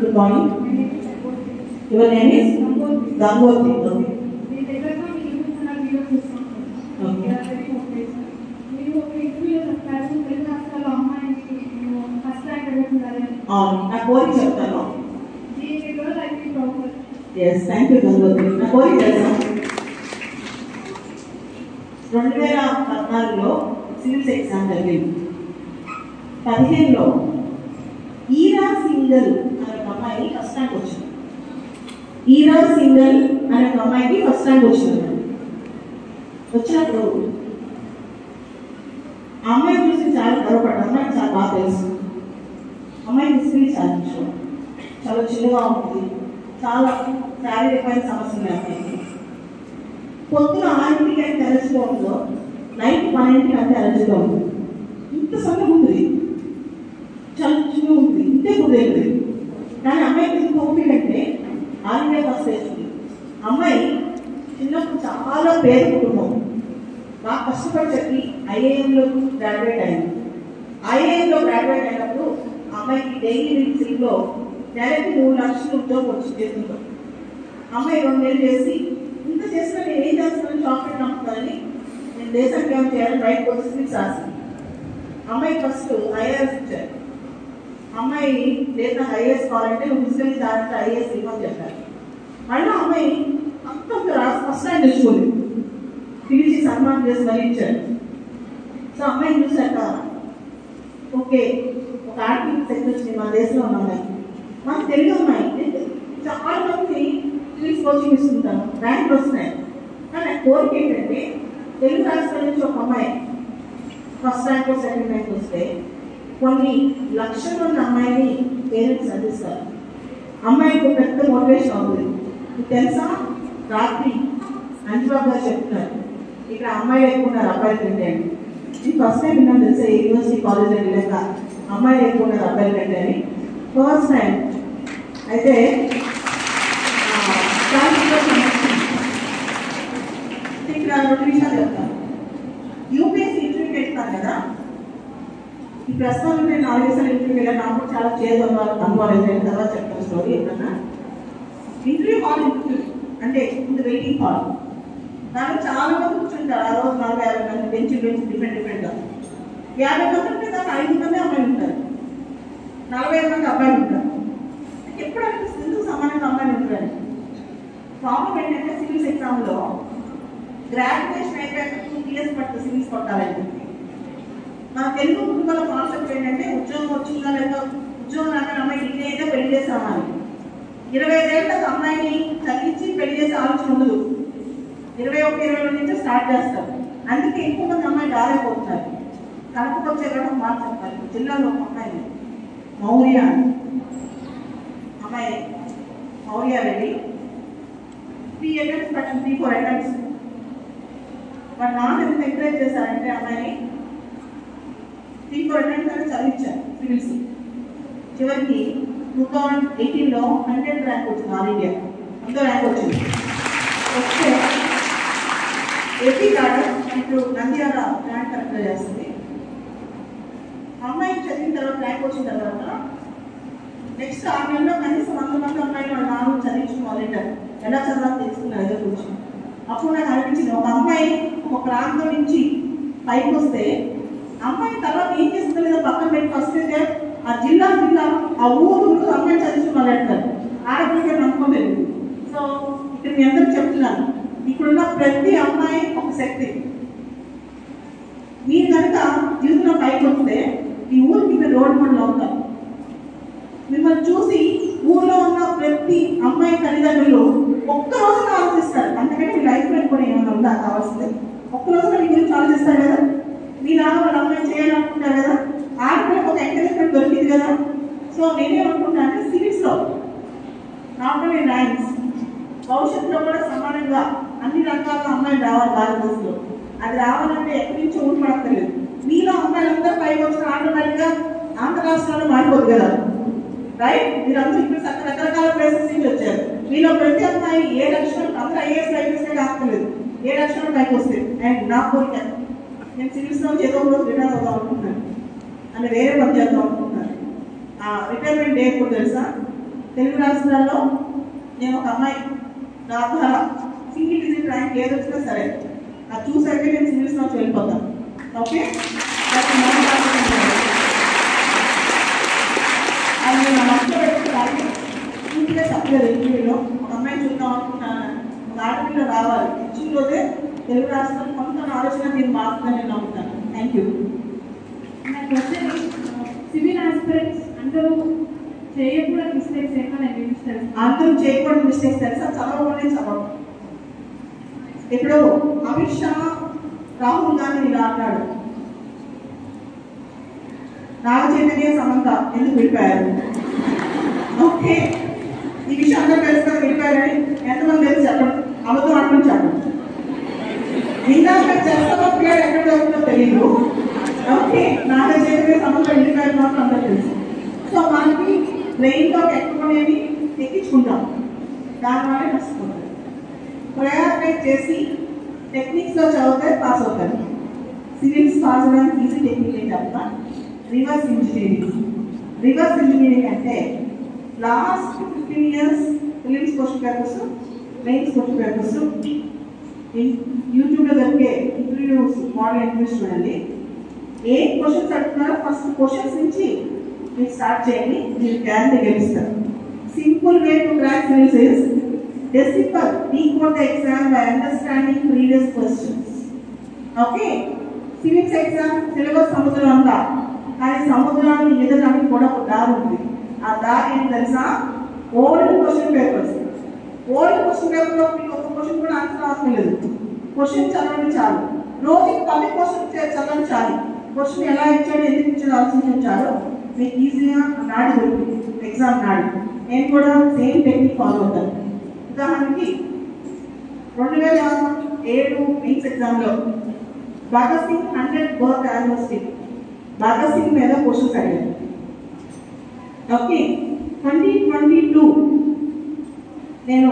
Good morning. Your name is Gangoti. Okay. మీ దగ్గరలో మీ యూట్యూబ్ ఛానల్ వీడియో చూస్తున్నాను Okay. మీరు ఒక ఇంటర్వ్యూలో చెప్పారు తెలుగు రాష్ట్రాల్లో అమ్మాయికి ఫస్ట్ ర్యాంక్ అడుగుతున్నారని అవును నా కోరిక చెప్తాను దీనికి కూడా like proper yes thank you Gangotri నా కోరిక తెలుసా రెండు వేల పద్నాలుగులో సివిల్స్ ఎగ్జామ్ జరిగింది పదిహేనులో ఈరా సింగల్ అనే ఒక అమ్మాయి ఫస్ట్ ర్యాంక్ వచ్చింది ఈరా సింగల్ అనే ఒక అమ్మాయికి ఫస్ట్ ర్యాంక్ వచ్చింది వచ్చినప్పుడు ఆ అమ్మాయి చూసి చాలా గర్వపడ్డా అమ్మాయికి చాలా బాగా తెలుసు అమ్మాయి హిస్టరీ చాలా ఇష్టం. చాలా చిన్నగా ఉంటుంది చాలా శారీరకమైన సమస్యలు ఉన్నాయి అమ్మాయికి పొద్దున ఆరింటికి అయితే ఎలర్జీగా ఉందో నైట్ పన్నెండింటికి అంతే ఎలర్జీగా ఉంది ఇంత సన్నగా ఉంది చాలా చిన్నగా ఉంది ఇంతే కుదిరేది కానీ అమ్మాయికి ఎందుకు ఓపిక అంటే ఆరిండే ఫస్ట్ వేసింది అమ్మాయి చిన్నప్పుడు చాలా పేద కుటుంబం బాగా కష్టపడి చెప్పి ఐఏఎంలో గ్రాడ్యుయేట్ అయింది ఐఏఎంలో గ్రాడ్యుయేట్ అయినప్పుడు ఆ అమ్మాయికి డైలీ రీడ్స్లో నెలకి మూడు లక్షలు ఉద్యోగం వచ్చి చేస్తుందో అమ్మాయి రెండు నెలలు చేసి ఇంత చేసినా నేను ఏం చేస్తున్నాను చాక్లెట్ నమ్ముతానని నేను దేశానికి ఏం చేయాలని బయటకు వచ్చి స్వీట్స్ రాసింది అమ్మాయి ఫస్ట్ ఐఏఎస్ ఇచ్చారు అమ్మాయి లేదా ఐఏఎస్ కావాలంటే నువ్వు ఫిజికల్ దాంట్లో ఐఏఎస్ ఇవ్వని చెప్పారు మళ్ళీ అమ్మాయి అంత రాసి ఫస్ట్ ర్యాంక్ తెచ్చుకుంది పిలిచి సన్మానం చేసి మరీ ఇచ్చారు సో అమ్మాయిని చూశాక ఓకే ఒక ఆర్టికల్ సెక్టర్ వచ్చింది మన దేశంలో ఉన్న అమ్మాయి మాకు తెలుగు అమ్మాయి చాలా మంది ఇంగ్లీష్ కోచింగ్ ఇస్తుంటాను ర్యాంక్ వస్తున్నాయి కానీ నా కోరిక ఏంటంటే తెలుగు రాష్ట్రాల నుంచి ఒక అమ్మాయి ఫస్ట్ ర్యాంక్ సెకండ్ ర్యాంక్ వస్తే కొన్ని లక్షల మంది అమ్మాయిని పేరెంట్స్ అందిస్తారు అమ్మాయికి ఒక పెద్ద మోటివేషన్ అవుతుంది మీకు తెలుసా రాత్రి అంజబాబు గారు చెప్తున్నారు ఇక్కడ అమ్మాయిలు ఎక్కువ ఉన్నారు అబ్బాయిలు కంటే అని నేను ఫస్ట్ టైం విన్నాను తెలుసా యూనివర్సిటీ కాలేజ్ వెళ్ళాక అమ్మాయిలు ఎక్కువ ఉన్నారు అబ్బాయిల కంటే అని ఫస్ట్ టైం అయితే ఆ, చాలా సంతోషం వేసింది. ఇక్కడ రెండు విషయాలు చెప్తాను యూపీఎస్సీ ఇంటర్వ్యూకి వెళ్తాను కదా ఈ ప్రస్తుతం నేను నాలుగు వేసాలు ఇంటర్వ్యూకి వెళ్ళాను నాకు కూడా చాలా చేదు అనుభవాలు అనుభవాలు అయిపోయిన తర్వాత చెప్తాను స్టోరీ ఎప్పుడన్నా ఇంటర్వ్యూ హాల్ ఇంటర్వ్యూ అంటే ముందు వెయిటింగ్ హాల్ దాంట్లో చాలా మంది కూర్చుంటారు ఆ రోజు నలభై యాభై మంది బెంచ్ బెంచ్ డిఫరెంట్ డిఫరెంట్గా యాభై మంది ఉంటే దాకా ఐదు మంది అమ్మాయిలు ఉంటారు నలభై మంది అబ్బాయిలు ఉంటారు నాకు ఎప్పుడు అనిపిస్తుంది ఎందుకు సమానంగా అమ్మాయిలు ఉంటారు ప్రాబ్లం ఏంటంటే సివిల్స్ ఎగ్జామ్లో గ్రాడ్యుయేషన్ అయిపోయాక టూ ఇయర్స్ పడుతుంది సివిల్స్ కొట్టాలని చెప్పి మన తెలుగు కుటుంబాల కాన్సెప్ట్ ఏంటంటే ఉద్యోగం వచ్చిందా లేదా ఉద్యోగం రాగానే అమ్మాయి డిగ్రీ అయితే పెళ్లి చేసి రావాలి ఇరవై ఐదేళ్ళకి అమ్మాయిని చదివించి పెళ్లి చేసే ఆలోచన ఉండదు ఇరవై ఒకటి ఇరవై రెండు నుంచి స్టార్ట్ చేస్తారు అందుకే ఎక్కువ మంది అమ్మాయిలు రాలేకపోతున్నారు కనపకొచ్చే కూడా మాట చెప్పాలి జిల్లాలో ఒక అమ్మాయి ఉంది. మౌర్య అని. అమ్మాయి మౌర్య రెడ్డి త్రీ అటెంప్ట్స్ పట్టింది త్రీ ఫోర్ అటెంప్ట్స్ వాళ్ళ నాన్న ఎంత ఎంకరేజ్ చేశారంటే అమ్మాయిని త్రీ ఫోర్ అటెంప్ట్స్ అని చదివించారు సివిల్స్ చివరికి టూ థౌజండ్ ఎయిటీన్లో హండ్రెడ్ ర్యాంక్ వచ్చింది ఆల్ ఇండియా ఎంతో ర్యాంక్ వచ్చింది వస్తే ఏపీ కాడ ఇప్పుడు నంద్యాల ర్యాంక్ కరెక్ట్ చేస్తుంది అమ్మాయి చదివిన తర్వాత ర్యాంక్ వచ్చిన తర్వాత నెక్స్ట్ ఆరు నెలలో కనీసం వంద మంది అమ్మాయిలు వాళ్ళ నాన్న చదివించిన మొదలెట్టారు ఎలా చదవాలో తెలుసుకున్నారు అదే గురించి అప్పుడు నాకు అనిపించింది ఒక అమ్మాయి ఒక ప్రాంతం నుంచి పైకి వస్తే అమ్మాయి తర్వాత ఏం చేస్తుందో లేదో పక్కన పెట్టి ఫస్ట్ అయితే ఆ జిల్లా జిల్లా ఆ ఊరు ఊరు అమ్మాయి చదివించి మొదలెడతారు ఆడపిల్లకి నమ్మకం లేదు సో ఇక్కడ మీ అందరికి చెప్తున్నాను ఇప్పుడున్న ప్రతి అమ్మాయి ఒక శక్తి మీరు కనుక జీవితంలో పైకి వస్తే ఈ ఊరికి మీరు రోడ్ మోడల్ అవుతారు మిమ్మల్ని చూసి ఊర్లో ఉన్న ప్రతి అమ్మాయి తల్లిదండ్రులు ఒక్క రోజున ఆలోచిస్తారు అందుకంటే మీ లైఫ్ లో కూడా ఏమైనా ఉందా కావాల్సింది ఒక్క రోజున మీ గురించి ఆలోచిస్తారు కదా మీ నాన్న వాళ్ళ అమ్మాయి చేయాలనుకుంటారు కదా ఆడపిల్లకి ఒక ఎంకరేజ్మెంట్ దొరికింది కదా సో నేనేమనుకుంటా అంటే సివిల్స్ లో నాట్ ఓన్లీ ర్యాంక్స్ భవిష్యత్తులో కూడా సమానంగా అన్ని రకాల అమ్మాయిలు రావాలి భారతదేశంలో అది రావాలంటే ఎక్కడి నుంచో ఊరు పడక్కర్లేదు మీలో అమ్మాయిలందరూ పైకి వచ్చిన ఆటోమేటిక్గా ఆంధ్ర రాష్ట్రాల్లో మారిపోదు కదా రైట్ మీరందరూ ఇప్పుడు సక- రకరకాల ప్లేసెస్ నుంచి వచ్చారు మీలో ప్రతి అమ్మాయి ఏ లక్షణం అందరూ ఐఏఎస్ ఐపీఎస్ కాక్కర్లేదు ఏ లక్షణం పైకి వస్తే అండ్ నా కోరిక నేను సివిల్స్ లో ఏదో ఒక రోజు రిటైర్ అవుదాం అనుకుంటున్నాను అంటే వేరే పని చేద్దాం అనుకుంటున్నాను ఆ రిటైర్మెంట్ డే ఎప్పుడు తెలుసా తెలుగు రాష్ట్రాల్లో నేను ఒక అమ్మాయి నా ద్వారా సింగిల్ డిజిట్ ర్యాంక్ ఏది వచ్చినా సరే అది చూసాకే నేను సివిల్స్ నుంచి వెళ్ళిపోతాను ఓకే అది నా బాధ్యత. అది నేను మనసులో పెట్టుకోవాలి పూర్తిగా చెప్పలేదు ఇంటర్వ్యూలో ఒక అమ్మాయి చూద్దాం అనుకున్నాను ఒక ఆడపిల్ల రావాలి ఇచ్చిన రోజే తెలుగు రాష్ట్రం కొంత ఆలోచన మీరు మారుతుందని నేను నమ్ముతాను థ్యాంక్ యూ నా క్వశ్చన్ సివిల్ ఆస్పిరెంట్స్ అందరూ చేయకూడదు మిస్టేక్స్ ఏమో నేను చూపిస్తాను అందరూ చేయకూడదు మిస్టేక్స్ తెలుసా చదవకూడదు చదవడం ఇప్పుడు అమిత్ షా రాహుల్ గాంధీ ఇలా అన్నాడు నాగ చైతన్య సమంత ఎందుకు విడిపోయారు ఓకే ఈ విషయం అందరూ తెలుసుకొని విడిపోయారని ఎంతమంది తెలుసు చెప్పండి అబద్ధం అనడం చెప్పండి ఇందాక చెత్తపప్పు గారు ఎక్కడ దొరుకుతుందో తెలియదు ఓకే నాగ చైతన్య సమంత విడిపోయారు మాత్రం అందరూ తెలుసు సో మనకి బ్రెయిన్తో ఎక్కువనేవి ఎక్కించుకుంటాం దానివల్ల నష్టపోతారు ప్రయారిటైజ్ చేసి టెక్నిక్స్లో చదివితే పాస్ అవుతారు సివిల్స్ పాస్ అవ్వడానికి ఈజీ టెక్నిక్ ఏం చెప్తా రివర్స్ ఇంజనీరింగ్ రివర్స్ ఇంజనీరింగ్ అంటే last fifteen years prelims question papers mains question papers యూట్యూబ్లో దొరికే ఇంటర్వ్యూస్ మోడల్ ఇంటర్వ్యూస్ చూడండి ఏ క్వశ్చన్స్ అడుగుతున్నారో ఫస్ట్ క్వశ్చన్స్ నుంచి మీరు స్టార్ట్ చేయండి మీరు గ్యారంటీ గెలుస్తారు simple way to crack civils is decipher decode the exam by understanding previous questions. Okay civics exam syllabus సముద్రం అంతా కానీ సముద్రాన్ని ఎదడానికి కూడా ఒక దారి ఉంది ఆ దారి ఏంటి తెలుసా old question papers old question పేపర్లో మీకు ఒక క్వశ్చన్ కూడా ఆన్సర్ అవసరం లేదు క్వశ్చన్ చదవండి చాలు రోజుకి పది క్వశ్చన్ చదవండి చాలు క్వశ్చన్ ఎలా ఇచ్చాడు ఎందుకు ఇచ్చాడు ఆలోచించడం చాలు మీకు ఈజీగా నాడి దొరుకుతుంది ఎగ్జామ్ నాడి నేను కూడా సేమ్ టెక్నిక్ ఫాలో అవుతాను ఉదాహరణకి రెండు వేల ఏడు మెయిన్స్ ఎగ్జామ్లో Bhagat Singh hundred birth anniversary Bhagat Singh మీద క్వశ్చన్స్ అడిగారు ఓకే ట్వంటీ ట్వంటీ టూ నేను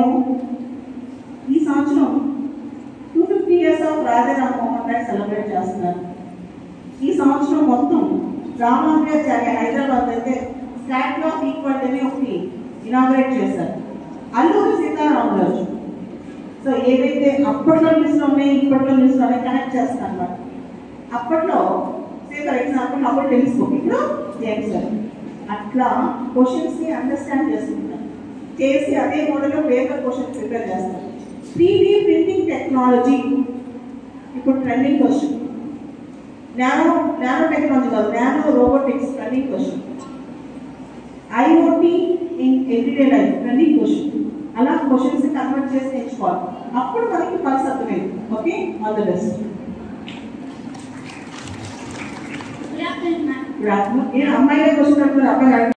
ఈ సంవత్సరం two fifty years of Raja Rammohan Roy celebrate చేస్తున్నాను ఈ సంవత్సరం మొత్తం రామానుజాచార్య హైదరాబాద్ అయితే స్టాట్యూ ఆఫ్ ఈక్వాలిటీ అని ఒకటి ఇనాగ్రేట్ చేశారు అల్లూరి సీతారామరాజు సో ఏవైతే అప్పట్లో న్యూస్లో ఉన్నాయి ఇప్పట్లో న్యూస్లో ఉన్నాయి కనెక్ట్ చేస్తాను అనమాట అప్పట్లో సే ఫర్ ఎగ్జాంపుల్ అప్పుడు టెలిస్కోప్ ఇప్పుడు జేమ్స్ వెబ్ అట్లా క్వశ్చన్స్ని అండర్స్టాండ్ చేసుకుంటాం చేసి అదే మోడల్లో పేపర్ క్వశ్చన్ ప్రిపేర్ చేస్తాం త్రీ డి ప్రింటింగ్ టెక్నాలజీ ఇప్పుడు trending question nano nano technology కాదు nano robotics trending question IoT in everyday life trending question అలా క్వశ్చన్స్ కన్వర్ట్ చేసి నేర్చుకోవాలి అప్పుడు మనకి పల్స్ అర్థమైంది okay all the best Yeah, ma'am. నేను అమ్మాయిలే క్వశ్చన్ అడుగుతారు అబ్బాయి